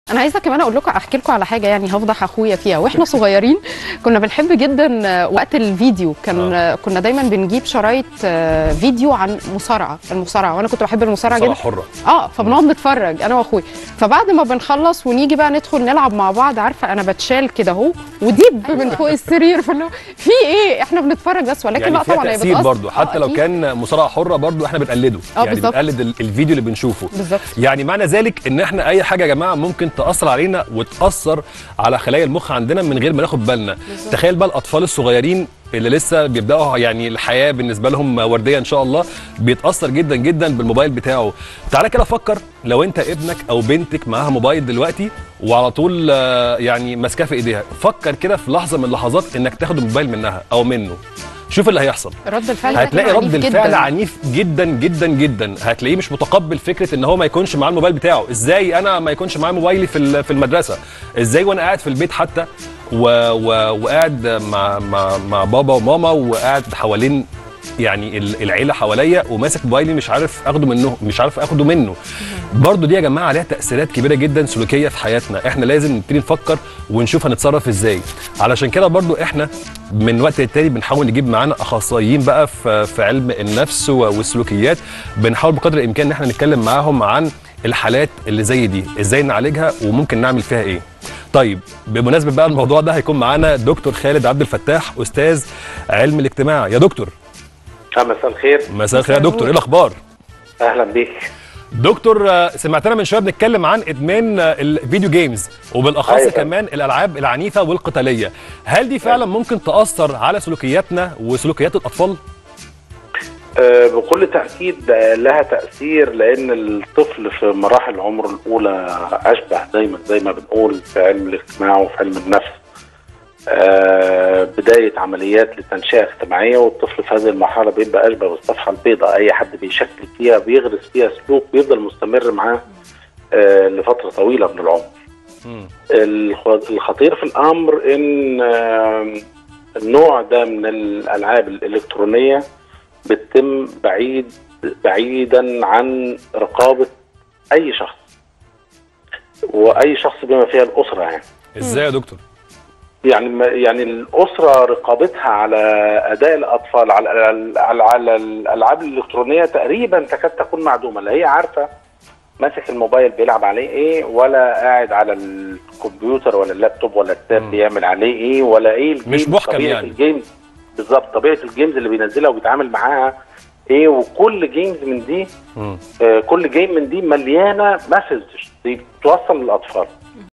انا عايزه كمان اقول لكم احكي لكم على حاجه يعني هفضح اخويا فيها واحنا صغيرين كنا بنحب جدا وقت الفيديو كان آه. كنا دايما بنجيب شرايط آه، فيديو عن مصارعه المصارعه وانا كنت بحب المصارعه صراحة جدا حرة اه فبنقعد نتفرج انا واخويا فبعد ما بنخلص ونيجي بقى ندخل نلعب مع بعض عارفه انا بتشال كده اهو وديب من فوق السرير فاللي هو في ايه احنا بنتفرج بس ولكن يعني لا فيها طبعا هي تأثير بتأثر. برضو حتى آه، لو أكيد. كان مصارعة حرة برضو احنا بنقلده آه، يعني بالظبط. بنقلد ال- الفيديو اللي بنشوفه بالظبط يعني معنى ذلك ان احنا اي حاجه يا جماعه ممكن تاثر علينا وتاثر على خلايا المخ عندنا من غير ما ناخد بالنا بالظبط. تخيل بقى الاطفال الصغيرين اللي لسه بيبداوا يعني الحياه بالنسبه لهم ورديه ان شاء الله بيتاثر جدا جدا بالموبايل بتاعه تعالى كده فكر لو انت ابنك او بنتك معاها موبايل دلوقتي وعلى طول آه، يعني ماسكاه في ايديها فكر كده في لحظه من اللحظات انك تاخد الموبايل منها او منه شوف اللي هيحصل رد الفعل هتلاقي هيكون رد عنيف الفعل جداً. عنيف جدا جدا جدا هتلاقيه مش متقبل فكره ان هو ما يكونش معاه الموبايل بتاعه ازاي انا ما يكونش معايا موبايلي في ال- في المدرسه ازاي وانا قاعد في البيت حتى و و وقاعد مع مع مع بابا وماما وقاعد حوالين يعني ال- العيله حواليا وماسك موبايلي مش عارف اخده منه مش عارف اخده منه برضو دي يا جماعه عليها تاثيرات كبيره جدا سلوكيه في حياتنا احنا لازم نبتدي نفكر ونشوف هنتصرف ازاي علشان كده برضو احنا من وقت للتاني بنحاول نجيب معانا اخصائيين بقى في في علم النفس و- والسلوكيات بنحاول بقدر الامكان ان احنا نتكلم معاهم عن الحالات اللي زي دي ازاي نعالجها وممكن نعمل فيها ايه طيب بمناسبه بقى الموضوع ده هيكون معانا دكتور خالد عبد الفتاح استاذ علم الاجتماع يا دكتور آه، مساء الخير مساء الخير يا دكتور ايه الاخبار اهلا بيك دكتور آه، سمعتنا من شويه بنتكلم عن ادمان آه، الفيديو جيمز وبالاخص أيوة. كمان الالعاب العنيفه والقتاليه هل دي فعلا ممكن تاثر على سلوكياتنا وسلوكيات الاطفال آه، بكل تاكيد آه، لها تاثير لان الطفل في مراحل عمره الاولى اشبه دايما زي ما بنقول في علم الاجتماع وفي علم النفس آه، بدايه عمليات للتنشئه الاجتماعيه والطفل في هذه المرحله بيبقى اشبه بالصفحه البيضاء اي حد بيشكل فيها بيغرس فيها سلوك بيفضل مستمر معاه آه، لفتره طويله من العمر الخ- الخطير في الامر ان آم، النوع ده من الالعاب الالكترونيه بتتم بعيد بعيدا عن رقابه اي شخص واي شخص بما فيها الاسره يعني ازاي يا دكتور يعني ما- يعني الاسره رقابتها على اداء الاطفال على على, على الالعاب الالكترونيه تقريبا تكاد تكون معدومه لا هي عارفه ماسك الموبايل بيلعب عليه ايه ولا قاعد على الكمبيوتر ولا اللابتوب ولا التاب مم. بيعمل عليه ايه ولا ايه الجيم مش محكم طبيعه يعني. الجيمز بالظبط طبيعه الجيمز اللي بينزلها وبيتعامل معاها ايه وكل جيمز من دي مم. آه كل جيم من دي مليانه مسج بتوصل للاطفال